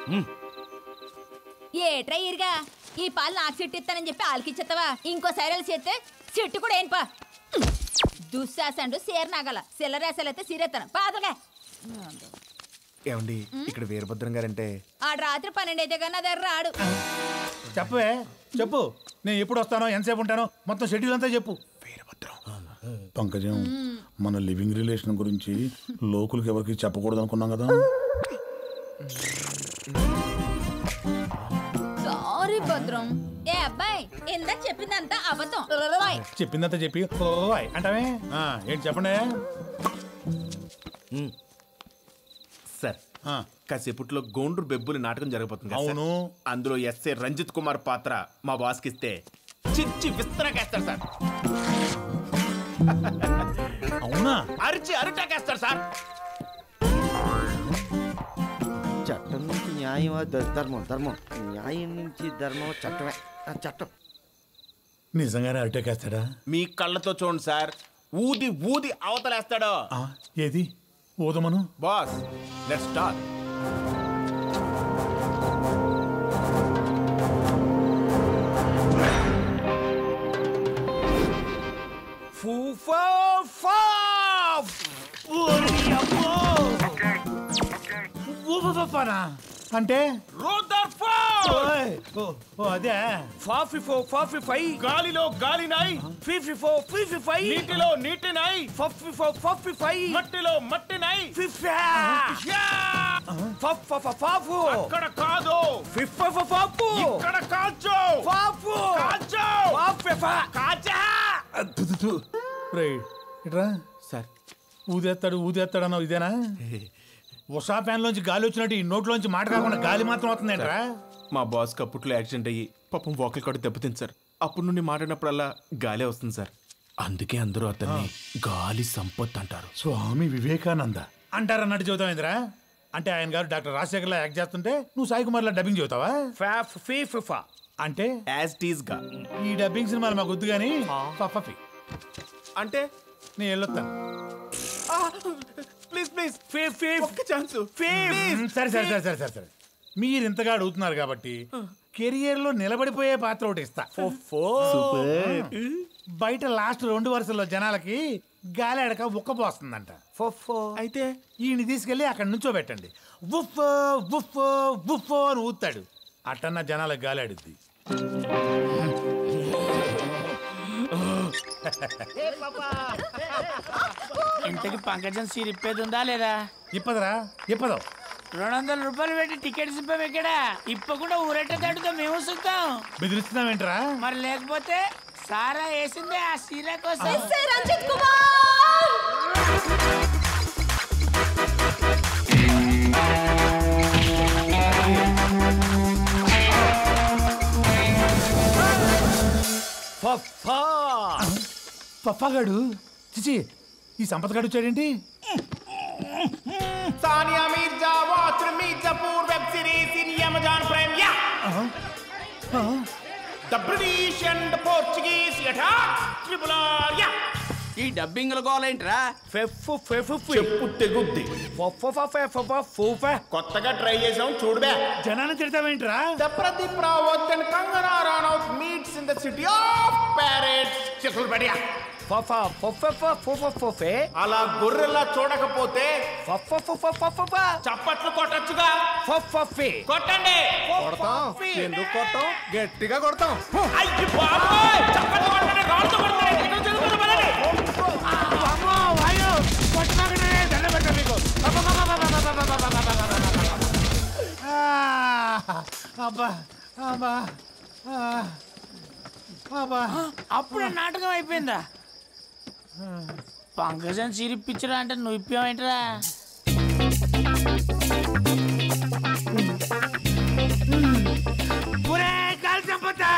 ఏట్రా ఇరుగా ఈ పాలు నాకు చెట్టు ఇస్తానని చెప్పి ఆలకిచ్చేస్తావా ఇంకోసారి వెళ్ళి చేస్తే చెట్టు కూడా ఏం పా దుశ్శాసండు సేర్ నాగల సిల్లరేసలైతే సిరేస్తాను పాదగా ఏమండి ఇక్కడ వీరభద్రం గారంటే ఆడు రాత్రి పన్నెండు అయితే కన్నా దగ్గర రాడు చెప్పవే చెప్పు నేను ఎప్పుడు వస్తానో ఎంతసేపు ఉంటానో మొత్తం షెడ్యూల్ అంతా చెప్పు పంకజం మన లివింగ్ రిలేషన్ గురించి లోకులకి ఎవరికి చెప్పకూడదు అనుకున్నాం కదా సారీ భద్రం ఏ అబ్బాయి ఇందాక చెప్పిందంతా అబద్ధం ఓయ్. చెప్పిందంతా చెప్పి ఓయ్ అంటావే ఆ, ఏంటి చెప్పండి సార్ ఆ, కాసేపట్లో గోండ్రు బెబ్బులి నాటకం జరగబోతుంది కదా సార్? అవును. అందులో ఎస్ఏ రంజిత్ కుమార్ పాత్ర మా బాస్కి ఇస్తే చిచ్చి విస్తరకేస్తారు సార్ అవునా అరిచి అరిటాకేస్తారు సార్ చట్టం నుంచి న్యాయం ద- ధర్మం ధర్మం న్యాయం నుంచి ధర్మం చట్టమే ఆ, చట్టం నిజంగానే అరిటేకేస్తాడా మీ కళ్ళతో చూడండి సార్ ఊది ఊది అవతలేస్తాడు ఆ, ఏది ఊదమను బాస్ లెట్స్ స్టార్ట్ ఊపనా అంటే రూదర్ ఓయ్, ఓ, ఓ, అదే ఫాఫీ ఫో ఫాఫీ ఫై గాలిలో గాలి నై ఫిఫీ ఫో ఫిఫీ ఫై నీటిలో నీటి నై ఫఫీ ఫో ఫఫీ ఫై మట్టిలో మట్టి నై ఫాఫు అక్కడ కాదు ఫాఫు ఇక్కడ కాచు ఫాఫు కాచు కాచా రేయ్, ఇట్రా సార్ ఊదేస్తాడు ఊదేస్తాడు అన్నావు ఇదేనా ఉషా ఫ్యాన్ లోంచి గాలి వచ్చినట్టు ఈ నోట్లోంచి మాట కాకుండా గాలి మాత్రం వస్తుందేంట్రా మా బాస్ అప్పట్లో యాక్సిడెంట్ అయ్యి పాపం వాకిల్ కూడా దెబ్బతింది సార్ అప్పటి నుండి మాట్లాడినప్పుడల్లా గాలే వస్తుంది సార్ అందుకే అందరూ అతన్ని గాలి సంపత్ అంటారు స్వామి వివేకానంద అంటారన్నట్టు చెబుతావు ఏంద్రా అంటే ఆయన గారు డాక్టర్ రాజశేఖర్లా యాక్ట్ చేస్తుంటే నువ్వు సాయి కుమార్లా డబ్బింగ్ చెబుతావా అంటే యాజ్ టీజ్ గా ఈ డబ్బింగ్ సినిమాలు మాకు వద్దు కానీ పప్పి అంటే నేను వెళ్ళొస్తాను ప్లీజ్ ప్లీజ్ ఒక్క ఛాన్స్ మ్మ్, సరే సరే సరే సరే సరే సరే మీరు ఇంతగా అడుగుతున్నారు కాబట్టి కెరియర్ లో నిలబడిపోయే పాత్ర ఒకటి ఇస్తా బయట లాస్ట్ రెండు వరుసల్లో జనాలకి గాలి అడక ఉక్కపోస్తుందంట అయితే ఈయన తీసుకెళ్లి అక్కడ నుంచో పెట్టండి ఉఫ్ ఉఫ్ ఉఫ్ అని ఊతాడు అట్టన్న జనాలకు గాలి ఆడుద్ది ఇంతకి పంకజం సీర్ ఇప్పేది ఉందా లేదా ఇప్పదరా ఇప్పదో రెండు వందల రూపాయలు పెట్టి టికెట్స్ ఇప్పాం ఇక్కడ ఇప్పకుండా ఊరట్ట తడుతో మేము చూద్దాం బెదిరిస్తున్నావేంట్రా మరి లేకపోతే సారా వేసిందే ఆ సీర కోసం ఎస్ఏ రంజిత్ కుమార్ పప్పాగాడు చిచి ఈ సంపద గడు వచ్చాడేంటి Sania Mirza watch Mirzapur web series in Amazon Prime యా the British and Portuguese attack triple R యా ఈ డబ్బింగ్ గోలేంట్రా చెప్పు తెగుద్ది కొత్తగా ట్రై చేసాం చూడబే జనాన్ని తిడతావేంట్రా the Pradeep Rawat and Kangana Ranaut meets in the city of parrots చిత్రపడియా అలా గొర్రెలా చూడకపోతే చప్పట్లు కొట్టచ్చుగా కొట్టండి ఎందుకు కొట్టం గట్టిగా కొడతాం అయ్యి బాబోయ్ చప్పట్లు కొట్టండి రాళ్ళతో కొట్టండి ఇక్కడ చదువుకుంటూ పదండి. ఆ, అబ్బా అబ్బా ఆ, అబ్బా అప్పుడే నాటకం అయిపోయిందా పంకజం సీర్ ఇప్పించరా అంటే నువ్వు ఇప్పావేంట్రా ఒరే, కాలు చంపుతా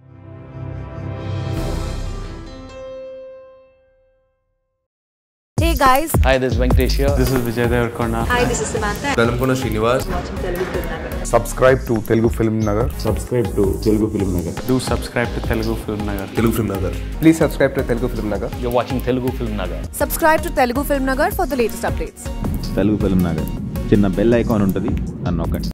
Hey guys, Hi, this is Venkatesh here. This is Vijay Devarkonda. hi, this is Samantha. Velankonda Srinivas subscribe to Telugu film Nagar Do subscribe to Telugu Film Nagar. Telugu film Nagar please subscribe to Telugu film Nagar You're watching Telugu Film Nagar. Subscribe to Telugu Film Nagar for the latest updates. Telugu film Nagar చిన్న bell icon ఉంటుంది అని నొక్కండి